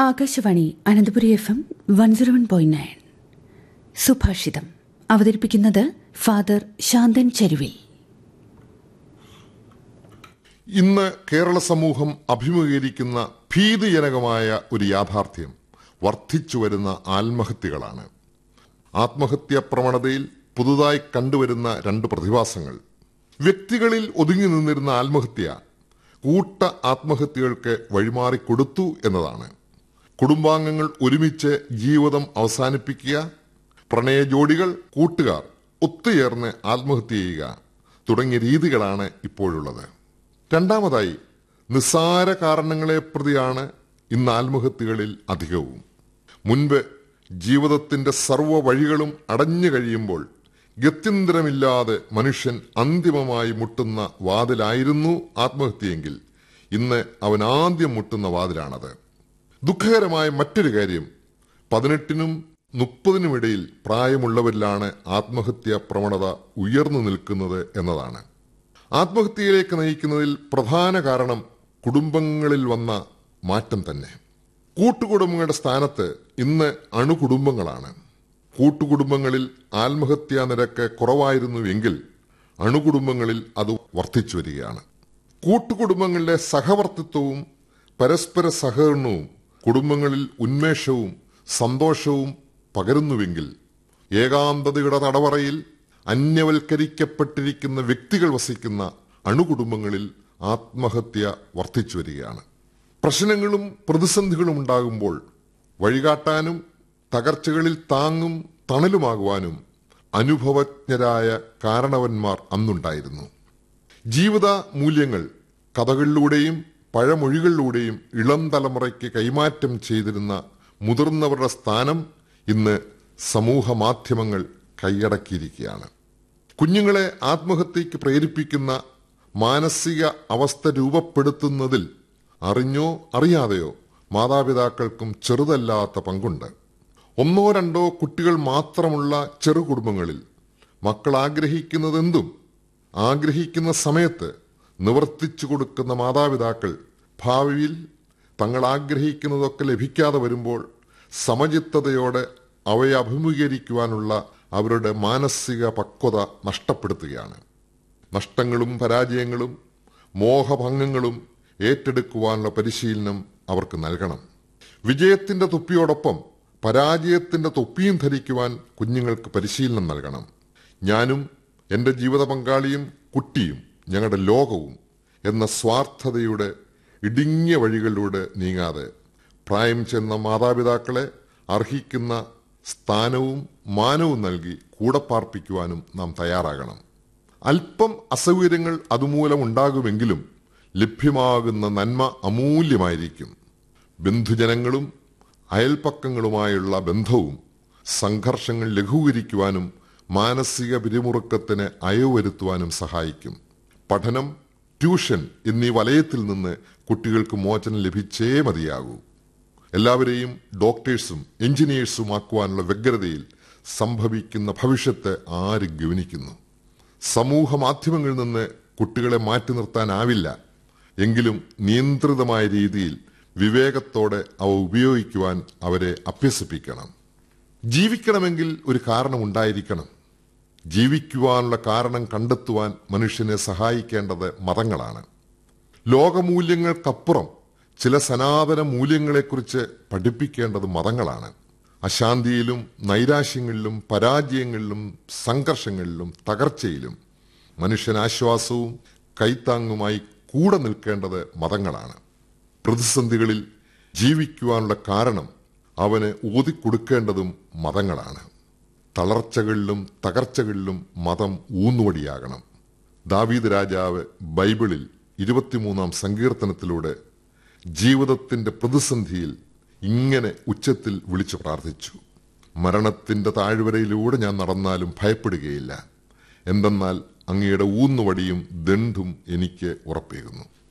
Akashvani Ananthapuri F M one zero one point nine സുഭാഷിതം അവതരിപ്പിക്കുന്നത് father ശാന്തൻ ചരുവിൽ ഇന്ന് കേരള സമൂഹം അഭിമുഖീകരിക്കുന്ന ഭീതിജനകമായ ഒരു യാഥാർത്ഥ്യം വർദ്ധിച്ചു വരുന്ന ആത്മഹത്യകളാണ് ആത്മഹത്യാ പ്രവണതയിൽ പുതുതായി കണ്ടുവരുന്ന രണ്ട് പ്രതിഭാസങ്ങൾ വ്യക്തികളിൽ ഒതുങ്ങി നിന്നിരുന്ന ആത്മഹത്യ കൂട്ട ആത്മഹത്യകൾക്ക് വഴിമാറിക്കൊടുത്തു എന്നതാണ് കുടുംബാംഗങ്ങൾ ഒരുമിച്ച് ജീവിതം അവസാനിപ്പിക്കുക പ്രണയ ജോഡികൾ കൂട്ടുകാർ ഒത്തുചേർന്ന് ആത്മഹത്യ ചെയ്യുക തുടങ്ങിയ രീതികളാണ് ഇപ്പോഴുള്ളത് രണ്ടാമതായി നിസ്സാര കാരണങ്ങളെ പ്രതിയാണ് ഇന്ന് ആത്മഹത്യകളിൽ അധികവും മുൻപ് ജീവിതത്തിന്റെ സർവ്വ വഴികളും അടഞ്ഞു കഴിയുമ്പോൾ ഗത്യന്തരമില്ലാതെ മനുഷ്യൻ അന്തിമമായി മുട്ടുന്ന വാതിലായിരുന്നു ആത്മഹത്യയെങ്കിൽ ഇന്ന് അവൻ ആദ്യം മുട്ടുന്ന വാതിലാണത് ദുഃഖകരമായ മറ്റൊരു കാര്യം പതിനെട്ടിനും മുപ്പതിനുമിടയിൽ പ്രായമുള്ളവരിലാണ് ആത്മഹത്യാ പ്രവണത ഉയർന്നു നിൽക്കുന്നത് എന്നതാണ് ആത്മഹത്യയിലേക്ക് നയിക്കുന്നതിൽ പ്രധാന കാരണം കുടുംബങ്ങളിൽ വന്ന മാറ്റം തന്നെ കൂട്ടുകുടുംബങ്ങളുടെ സ്ഥാനത്ത് ഇന്ന് അണുകുടുംബങ്ങളാണ് കൂട്ടുകുടുംബങ്ങളിൽ ആത്മഹത്യാ നിരക്ക് കുറവായിരുന്നുവെങ്കിൽ അണുകുടുംബങ്ങളിൽ അത് വർദ്ധിച്ചു വരികയാണ് കൂട്ടുകുടുംബങ്ങളിലെ സഹവർത്തിത്വവും പരസ്പര സഹകരണവും കുടുംബങ്ങളിൽ ഉന്മേഷവും സന്തോഷവും പകരുന്നുവെങ്കിൽ ഏകാന്തതയുടെ തടവറയിൽ അന്യവൽക്കരിക്കപ്പെട്ടിരിക്കുന്ന വ്യക്തികൾ വസിക്കുന്ന അണുകുടുംബങ്ങളിൽ ആത്മഹത്യ വർദ്ധിച്ചു വരികയാണ് പ്രശ്നങ്ങളും പ്രതിസന്ധികളും ഉണ്ടാകുമ്പോൾ വഴികാട്ടാനും തകർച്ചകളിൽ താങ്ങും തണലുമാകുവാനും അനുഭവജ്ഞരായ കാരണവന്മാർ അന്നുണ്ടായിരുന്നു ജീവിത മൂല്യങ്ങൾ കഥകളിലൂടെയും പഴമൊഴികളിലൂടെയും ഇളം തലമുറയ്ക്ക് കൈമാറ്റം ചെയ്തിരുന്ന മുതിർന്നവരുടെ സ്ഥാനം ഇന്ന് സമൂഹ മാധ്യമങ്ങൾ കൈയടക്കിയിരിക്കുകയാണ് കുഞ്ഞുങ്ങളെ ആത്മഹത്യയ്ക്ക് പ്രേരിപ്പിക്കുന്ന മാനസിക അവസ്ഥ രൂപപ്പെടുത്തുന്നതിൽ അറിഞ്ഞോ അറിയാതെയോ മാതാപിതാക്കൾക്കും ചെറുതല്ലാത്ത പങ്കുണ്ട് ഒന്നോ രണ്ടോ കുട്ടികൾ മാത്രമുള്ള ചെറു കുടുംബങ്ങളിൽ മക്കൾ ആഗ്രഹിക്കുന്നതെന്തും ആഗ്രഹിക്കുന്ന സമയത്ത് നിവർത്തിച്ചു കൊടുക്കുന്ന മാതാപിതാക്കൾ ഭാവിയിൽ തങ്ങൾ ആഗ്രഹിക്കുന്നതൊക്കെ ലഭിക്കാതെ വരുമ്പോൾ സമചിത്തതയോടെ അവയെ അഭിമുഖീകരിക്കുവാനുള്ള അവരുടെ മാനസിക പക്വത നഷ്ടപ്പെടുത്തുകയാണ് നഷ്ടങ്ങളും പരാജയങ്ങളും മോഹഭംഗങ്ങളും ഏറ്റെടുക്കുവാനുള്ള പരിശീലനം അവർക്ക് നൽകണം വിജയത്തിന്റെ തൊപ്പിയോടൊപ്പം പരാജയത്തിന്റെ തൊപ്പിയും ധരിക്കുവാൻ കുഞ്ഞുങ്ങൾക്ക് പരിശീലനം നൽകണം ഞാനും എൻ്റെ ജീവിത പങ്കാളിയും കുട്ടിയും ഞങ്ങളുടെ ലോകവും എന്ന സ്വാർത്ഥതയുടെ ഇടുങ്ങിയ വഴികളിലൂടെ നീങ്ങാതെ പ്രായം ചെന്ന മാതാപിതാക്കളെ അർഹിക്കുന്ന സ്ഥാനവും മാനവും നൽകി കൂടെ പാർപ്പിക്കുവാനും നാം തയ്യാറാകണം അല്പം അസൗകര്യങ്ങൾ അതുമൂലം ഉണ്ടാകുമെങ്കിലും ലഭ്യമാകുന്ന നന്മ അമൂല്യമായിരിക്കും ബന്ധുജനങ്ങളും അയൽപ്പക്കങ്ങളുമായുള്ള ബന്ധവും സംഘർഷങ്ങൾ ലഘൂകരിക്കുവാനും മാനസിക പിരിമുറുക്കത്തിന് അയവ് വരുത്തുവാനും സഹായിക്കും പഠനം ട്യൂഷൻ എന്നീ വലയത്തിൽ നിന്ന് കുട്ടികൾക്ക് മോചനം ലഭിച്ചേ മതിയാകൂ എല്ലാവരെയും ഡോക്ടേഴ്സും എഞ്ചിനീയേഴ്സും ആക്കുവാനുള്ള വ്യഗ്രതയിൽ സംഭവിക്കുന്ന ഭവിഷ്യത്ത് ആര് ഗവനിക്കുന്നു സമൂഹ മാധ്യമങ്ങളിൽ നിന്ന് കുട്ടികളെ മാറ്റി നിർത്താനാവില്ല എങ്കിലും നിയന്ത്രിതമായ രീതിയിൽ വിവേകത്തോടെ അവ ഉപയോഗിക്കുവാൻ അവരെ അഭ്യസിപ്പിക്കണം ജീവിക്കണമെങ്കിൽ ഒരു കാരണം ഉണ്ടായിരിക്കണം ജീവിക്കുവാനുള്ള കാരണം കണ്ടെത്തുവാൻ മനുഷ്യനെ സഹായിക്കേണ്ടത് മതങ്ങളാണ് ലോകമൂല്യങ്ങൾക്കപ്പുറം ചില സനാതന മൂല്യങ്ങളെക്കുറിച്ച് പഠിപ്പിക്കേണ്ടത് മതങ്ങളാണ് അശാന്തിയിലും നൈരാശ്യങ്ങളിലും പരാജയങ്ങളിലും സംഘർഷങ്ങളിലും തകർച്ചയിലും മനുഷ്യനാശ്വാസവും കൈത്താങ്ങുമായി കൂടെ നിൽക്കേണ്ടത് മതങ്ങളാണ് പ്രതിസന്ധികളിൽ ജീവിക്കുവാനുള്ള കാരണം അവന് ഊതിക്കൊടുക്കേണ്ടതും മതങ്ങളാണ് തളർച്ചകളിലും തകർച്ചകളിലും മതം ഊന്നുവടിയാകണം ദാവീദ് രാജാവ് ബൈബിളിൽ ഇരുപത്തിമൂന്നാം സങ്കീർത്തനത്തിലൂടെ ജീവിതത്തിന്റെ പ്രതിസന്ധിയിൽ ഇങ്ങനെ ഉച്ചത്തിൽ വിളിച്ചു പ്രാർത്ഥിച്ചു മരണത്തിന്റെ താഴ്വരയിലൂടെ ഞാൻ നടന്നാലും ഭയപ്പെടുകയില്ല എന്തെന്നാൽ അങ്ങയുടെ ഊന്നുവടിയും ദണ്ഡും എനിക്ക് ഉറപ്പേകുന്നു